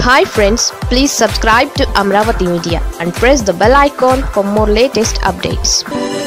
hi friends please subscribe to Amaravati media and press the bell icon for more latest updates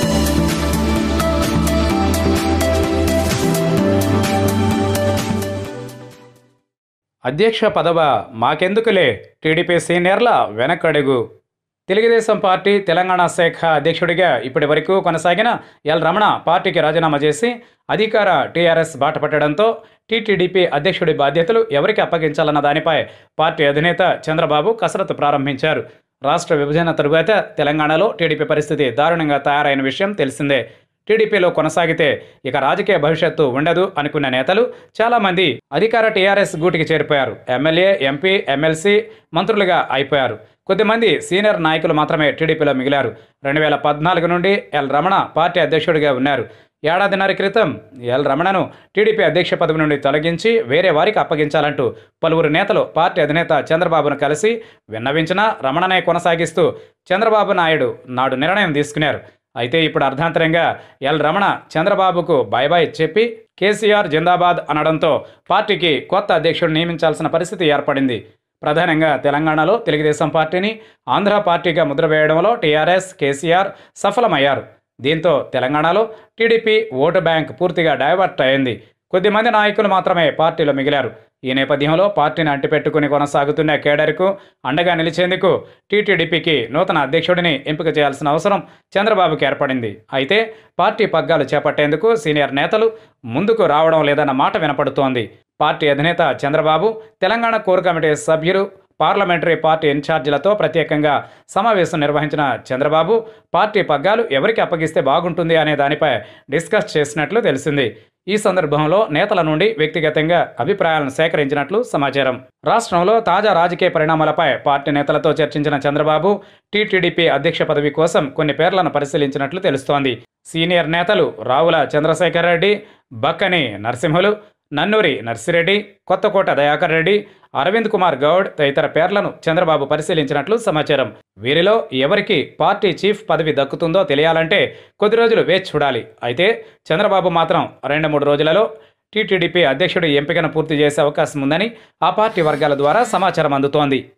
అధ్యక్ష పదవ మాకెందుకులే TDP సీనియర్ల వెనకడుగు Telugu Desam party Telangana శాఖ అధ్యక్షుడిగా ఇప్పటి వరకు కొనసాగిన ఎల్ రమణ పార్టీకి రాజీనామా చేసి అధికార టీఆర్ఎస్ బాట పట్టడంతో టీటీడీపీ అధ్యక్షుడి బాధ్యతలు ఎవరికి అప్పగించాలన్న దానిపై పార్టీ అధినేత చంద్రబాబు కసరత్తు ప్రారంభించారు రాష్ట్ర విభజన తరువాత తెలంగాణలో టీడీపీ పరిస్థితి దారుణంగా తయారైన విషయం తెలిసిందే టీడీపీలో కొనసాగితే ఇక రాజకీయ భవిష్యత్తు ఉండదు అనుకున్న నేతలు చాలామంది అధికార టీఆర్ఎస్ గూటికి చేరిపోయారు ఎమ్మెల్యే ఎంపీ ఎమ్మెల్సీ మంత్రులుగా అయిపోయారు కొద్దిమంది సీనియర్ నాయకులు మాత్రమే టీడీపీలో మిగిలారు రెండు వేల పద్నాలుగు నుండి ఎల్ రమణ పార్టీ అధ్యక్షుడిగా ఉన్నారు ఏడాదిన్నర క్రితం ఎల్ రమణను టీడీపీ అధ్యక్ష పదవి నుండి తొలగించి వేరే వారికి అప్పగించాలంటూ పలువురు నేతలు పార్టీ అధినేత చంద్రబాబును కలిసి విన్నవించినా రమణనే కొనసాగిస్తూ చంద్రబాబు నాయుడు నాడు నిర్ణయం తీసుకున్నారు అయితే ఇప్పుడు అర్ధాంతరంగా ఎల్ రమణ చంద్రబాబుకు బై బై చెప్పి కేసీఆర్ జిందాబాద్ అనడంతో పార్టీకి కొత్త అధ్యక్షుడు నియమించాల్సిన పరిస్థితి ఏర్పడింది ప్రధానంగా తెలంగాణలో తెలుగుదేశం పార్టీని ఆంధ్ర పార్టీగా ముద్ర వేయడంలో టీఆర్ఎస్ కేసీఆర్ సఫలమయ్యారు దీంతో తెలంగాణలో టీడీపీ ఓటు బ్యాంక్ పూర్తిగా డైవర్ట్ అయింది కొద్దిమంది నాయకులు మాత్రమే పార్టీలో మిగిలారు ఈ నేపథ్యంలో పార్టీని అంటిపెట్టుకుని కొనసాగుతున్న కేడర్కు అండగా నిలిచేందుకు టీటీడీపీకి నూతన అధ్యక్షుడిని ఎంపిక చేయాల్సిన అవసరం చంద్రబాబుకి ఏర్పడింది అయితే పార్టీ పగ్గాలు చేపట్టేందుకు సీనియర్ నేతలు ముందుకు రావడం లేదన్న మాట వినపడుతోంది పార్టీ అధినేత చంద్రబాబు తెలంగాణ కోర్ కమిటీ సభ్యులు పార్లమెంటరీ పార్టీ ఇన్ఛార్జీలతో ప్రత్యేకంగా సమావేశం నిర్వహించిన చంద్రబాబు పార్టీ పగ్గాలు ఎవరికి అప్పగిస్తే బాగుంటుంది అనే దానిపై డిస్కస్ చేసినట్లు తెలిసింది ఈ సందర్భంలో నేతల నుండి వ్యక్తిగతంగా అభిప్రాయాలను సేకరించినట్లు సమాచారం రాష్ట్రంలో తాజా రాజకీయ పరిణామాలపై పార్టీ నేతలతో చర్చించిన చంద్రబాబు టీటీడీపీ అధ్యక్ష పదవి కోసం కొన్ని పేర్లను పరిశీలించినట్లు తెలుస్తోంది సీనియర్ నేతలు రావుల చంద్రశేఖర్ రెడ్డి బక్కని నరసింహులు నన్నూరి నర్సిరెడ్డి కొత్తకోట దయాకర్ రెడ్డి అరవింద్ కుమార్ గౌడ్ తదితర పేర్లను చంద్రబాబు పరిశీలించినట్లు సమాచారం వీరిలో ఎవరికి పార్టీ చీఫ్ పదవి దక్కుతుందో తెలియాలంటే కొద్ది రోజులు వేచి చూడాలి అయితే చంద్రబాబు మాత్రం రెండు మూడు రోజులలో టీటీడీపీ అధ్యక్షుడి ఎంపికను పూర్తి చేసే అవకాశం ఉందని ఆ పార్టీ వర్గాల ద్వారా సమాచారం అందుతోంది